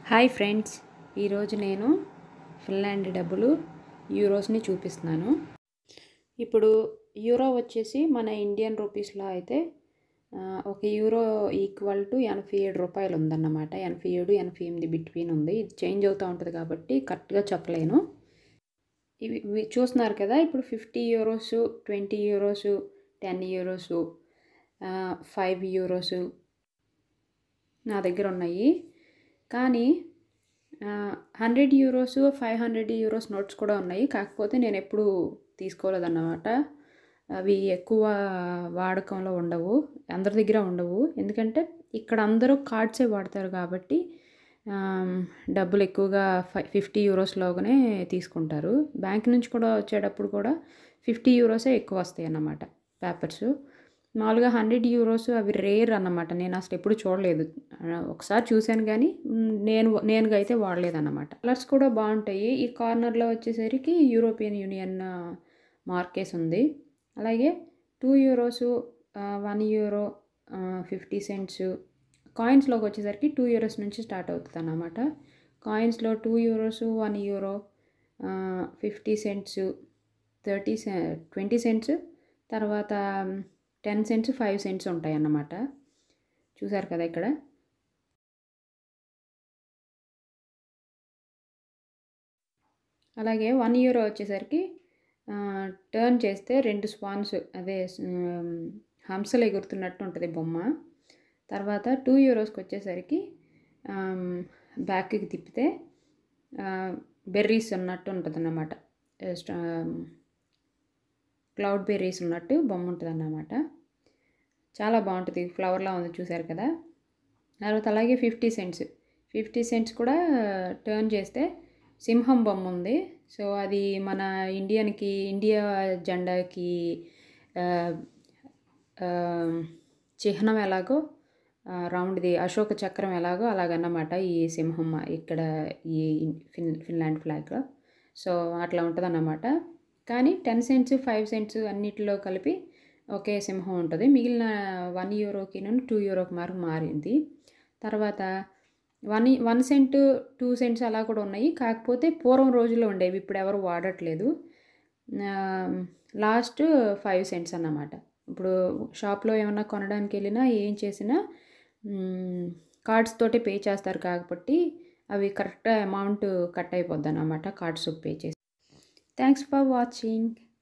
hi friends ఈరోజు నేను Finland డబ్బులు యూరోస్ని చూపిస్తున్నాను ఇప్పుడు యూరో వచ్చేసి మన ఇండియన్ రూపీస్లో అయితే ఆ, ఒక యూరో ఈక్వల్ టు ఎనభై ఏడు రూపాయలు ఉందన్నమాట ఎనభై ఏడు ఎనభై ఎనిమిది బిట్వీన్ ఉంది ఇది చేంజ్ అవుతూ ఉంటుంది కాబట్టి కరెక్ట్గా చెప్పలేను ఇవి ఇవి చూస్తున్నారు కదా ఇప్పుడు fifty euros twenty euros ten euros five euros నా దగ్గర ఉన్నాయి కానీ hundred euros five hundred euros notes కూడా ఉన్నాయి కాకపోతే నేను ఎప్పుడు తీసుకోలేదన్నమాట అవి ఎక్కువ వాడకంలో ఉండవు అందరి దగ్గర ఉండవు ఎందుకంటే ఇక్కడ అందరూ కార్డ్సే వాడతారు కాబట్టి ఆమ్, డబ్బులు ఎక్కువగా ఫై ఫిఫ్టీ యూరోస్లోగానే తీసుకుంటారు బ్యాంక్ నుంచి కూడా వచ్చేటప్పుడు కూడా ఫిఫ్టీ యూరోసే ఎక్కువ వస్తాయి అన్నమాట పేపర్స్ మామూలుగా హండ్రెడ్ యూరోస్ అవి రేర్ అన్నమాట నేను అసలు ఎప్పుడు చూడలేదు ఆ, ఒకసారి చూశాను కానీ మ్, నేను నేను అయితే వాడలేదు అన్నమాట కలర్స్ కూడా బాగుంటాయి ఈ కార్నర్లో వచ్చేసరికి యూరోపియన్ యూనియన్ మార్కేస్ ఉంది అలాగే two euros one euro fifty cents కాయిన్స్లోకి వచ్చేసరికి టూ యూరోస్ నుంచి స్టార్ట్ అవుతుంది అన్నమాట కాయిన్స్లో two euros one euro fifty cents thirty సె ట్వంటీ సెంట్స్ తర్వాత టెన్ సెంట్స్ ఫైవ్ సెంట్స్ ఉంటాయి అన్నమాట చూసారు కదా ఇక్కడ అలాగే వన్ యూరో వచ్చేసరికి టర్న్ చేస్తే రెండు స్పాన్స్ అదే ఉమ్, హంసలు ఎగురుతున్నట్టు ఉంటుంది బొమ్మ తర్వాత టూ యూరోస్కి వచ్చేసరికి బ్యాక్కి తిప్పితే బెర్రీస్ ఉన్నట్టు ఉంటుంది అన్నమాట క్లౌడ్ బెర్రీస్ ఉన్నట్టు బొమ్మ ఉంటుంది అన్నమాట చాలా బాగుంటుంది ఫ్లవర్లా ఉంది చూసారు కదా తర్వాత అలాగే ఫిఫ్టీ సెంట్స్ ఫిఫ్టీ సెంట్స్ కూడా టర్న్ చేస్తే సింహం బొమ్మ ఉంది సో అది మన ఇండియన్కి ఇండియా జెండాకి ఆ, ఆ, చిహ్నం ఎలాగో ఆ, రౌండ్ది అశోక చక్రం ఎలాగో అలాగన్నమాట ఈ సింహం ఇక్కడ ఈ ఫిన్ ఫిన్లాండ్ ఫ్లాగ్లో సో అట్లా ఉంటుందన్నమాట కానీ టెన్ సెంట్స్ ఫైవ్ సెంట్స్ అన్నిటిలో కలిపి ఒకే సింహం ఉంటుంది మిగిలిన వన్ యూరోకి టూ యూరోకి మారు మారింది తర్వాత one one cent two cents అలా కూడా ఉన్నాయి కాకపోతే పూర్వం రోజుల్లో ఉండేవి ఇప్పుడు ఎవరు వాడట్లేదు లాస్ట్ ఫైవ్ సెంట్స్ అన్నమాట ఇప్పుడు షాప్లో ఏమన్నా కొనడానికి వెళ్ళినా ఏం చేసినా కార్డ్స్ తోటే పే చేస్తారు కాబట్టి అవి కరెక్ట్ అమౌంట్ కట్ అయిపోద్ది అన్నమాట కార్డ్స్ పే చేసి థ్యాంక్స్ ఫర్ వాచింగ్